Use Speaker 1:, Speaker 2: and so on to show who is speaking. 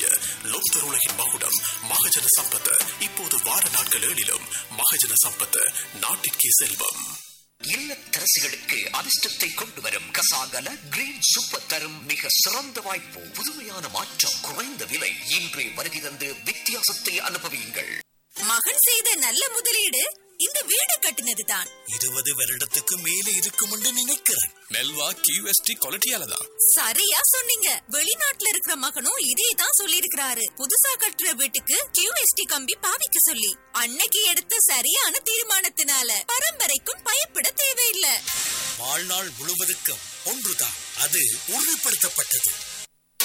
Speaker 1: லோக்தர் உலகின் மகுடம் மகஜன சம்பத் இப்போது வார நாட்கள் ஏழிலும் மகஜன சம்பத் நாட்டிற்கே செல்வம்
Speaker 2: இல்லத்தரசிகளுக்கு அதிர்ஷ்டத்தை கொண்டு வரும் கசாகல கிரீன் சூப்பர் தரும் மிக சிறந்த வாய்ப்பு புதுமையான மாற்றம் குறைந்த விலை இன்றே வருகை தந்து வித்தியாசத்தை அனுபவியுங்கள்
Speaker 3: மகன் செய்த நல்ல முதலீடு இந்த வீடு கட்டினதுதான்
Speaker 4: இருபது வருடத்துக்கு மேலே இருக்கும் என்று நினைக்கிறேன்
Speaker 1: மெல்வா கியூஎஸ்டி குவாலிட்டியால தான்
Speaker 3: சரியா சொன்னீங்க வெளிநாட்டுல இருக்கிற மகனும் இதே தான் சொல்லியிருக்கிறாரு புதுசா கட்டுற வீட்டுக்கு கியூஎஸ்டி கம்பி பாவிக்க சொல்லி அன்னைக்கு எடுத்த சரியான தீர்மானத்தினால பரம்பரைக்கும் பயப்பட தேவையில்லை
Speaker 4: வாழ்நாள் முழுவதுக்கும் ஒன்றுதான் அது உறுதிப்படுத்தப்பட்டது